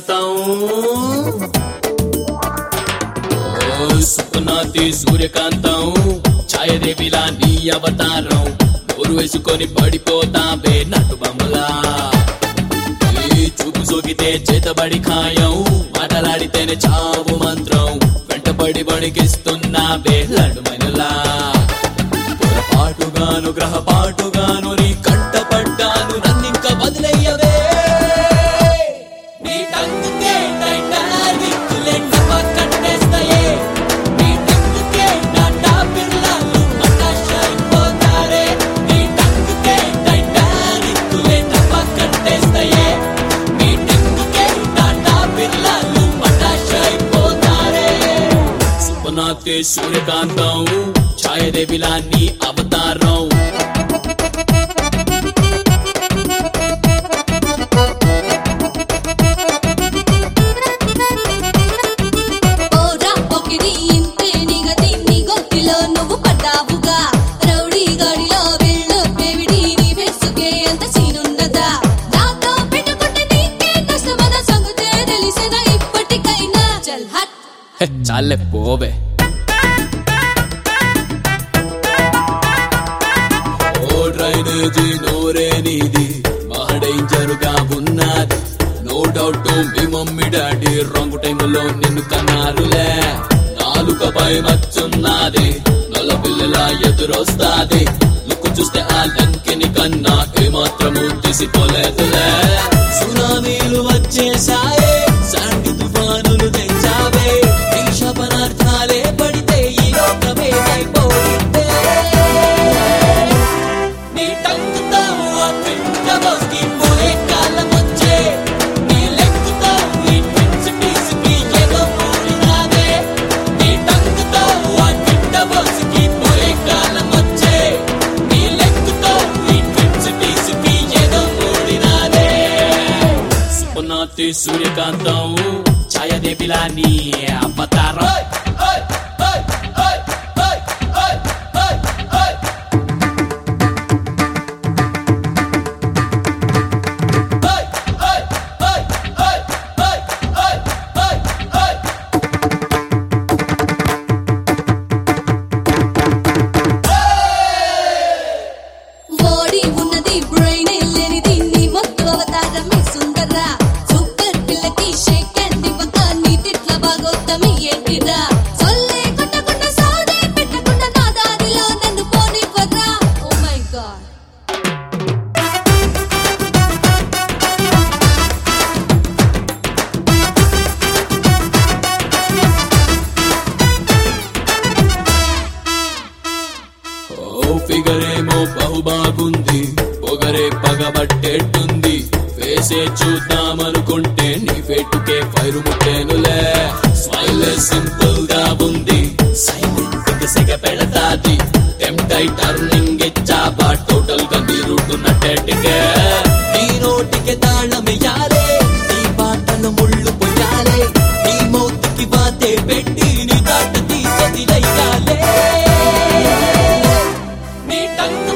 సూర్యకాంతం ఓ సుఖనాథి సూర్యకాంతం ఛాయదేవిలా నీ అవతారం నోరు వేసుకొని పడిపోతావే నటు బొమ్మలా ఈ చూపు సోకితే చేతబడి ఖాయం మాటలాడితేనే చావు మంత్రం వెంటబడి వణికిస్తున్నావే లడుమనలా పొరపాటుగాను గ్రహపాటుగాను నీ కంట పడ్డాను నన్నింక వదిలేయవే నీ టంగుకే టైటానిక్కులే టపా కట్టేస్తాయే నీ టంగుకే టాటా బిర్లాలు మటాషైపోతారే నీ టంగుకే టైటానిక్కులే టపా కట్టేస్తాయే నీ టంగుకే టాటా బిర్లాలు మటాషైపోతారే సుపనాథే సూర్యకాంతం ఛాయదేవిలా నీ అవతారం ఓరా పొకిరి ఇంతే నిగతి నీ గొంతిలో నువ్వు పడ్డావుగా రౌడీ గాడిలో వెళ్ళు బేవిడి నీ ఫేసుకే అంత సీనున్నదా నాతో పెట్టుకుంటే నీకే నష్టమన్న సంగతే తెలిసిన ఇప్పటికైనా చల్ హట్ హె, చాలే పోవే ఓ డ్రైనేజీ నోరే నీది మహా డేంజర్ గా ఉన్నది నో డౌట్ మీ మమ్మీ డాడీ రాంగ్ టైంలో నిన్ను కన్నారులే నాలుకపై మచ్చున్నది నల్ల పిల్లల ఎదురొస్తాది లుక్కు చూస్తే ఆ లంకిని కన్నా ఏమాత్రము తీసిపోలేదులే సునామీలు వచ్చేసాయే శాంతి తుఫానులు తెచ్చావే విష పదార్థాలే పడితే ఈ లోకమే అయిపోయిందే నీ టంగుతో ఆ పిండ బోస్కి పోయే కాలం వచ్చే నీ లెక్కుతో ఈ పిన్స్ పీసుకి ఏదో మూడినాదే నీ టంగుతో ఆ పిండ బోస్కి పోయే కాలం వచ్చే నీ లెక్కుతో ఈ పిన్స్ పీసుకి ఏదో మూడినాదే సుపనాథి సూర్యకాంతం ఛాయదేవిలా నీ అవతారం ఓడి ఉన్నది బ్రెయిన్ లేనిది నీ మొత్తం అవతారం మీ సుందరా సూపర్ పిల్లకి షేక్ అండ్ ఇవ్వక నీ తిట్ల బాగోత్తమి ఏంటిరా సొల్లే కొట్టకుండా సాడే పెట్టకుండా నా దారిలో నన్ను పోనివ్వరా oh my God oh figure ఏమో బహు బాగుంది పొగరే పగబట్టేట్టుంది వేసే చూద్దామనుకుంటే నీ ఫెట్టుకే ఫైరు ముట్టేనులే స్మైల్ సింపుల్ గా ఉంది సైలెంట్ గా సెగ పెడతాది టెంప్టై టర్నింగ్ ఇచ్చాబా టోటల్ గా నీ రూట్ నట్టేటికే నీ నోటికి తాళమెయ్యాలే నీ పాటలు ముళ్ళు పొయ్యాలే నీ మౌతికి వాతే పెట్టి నీ దాట తీసదిలయ్యాలే నీ టంగు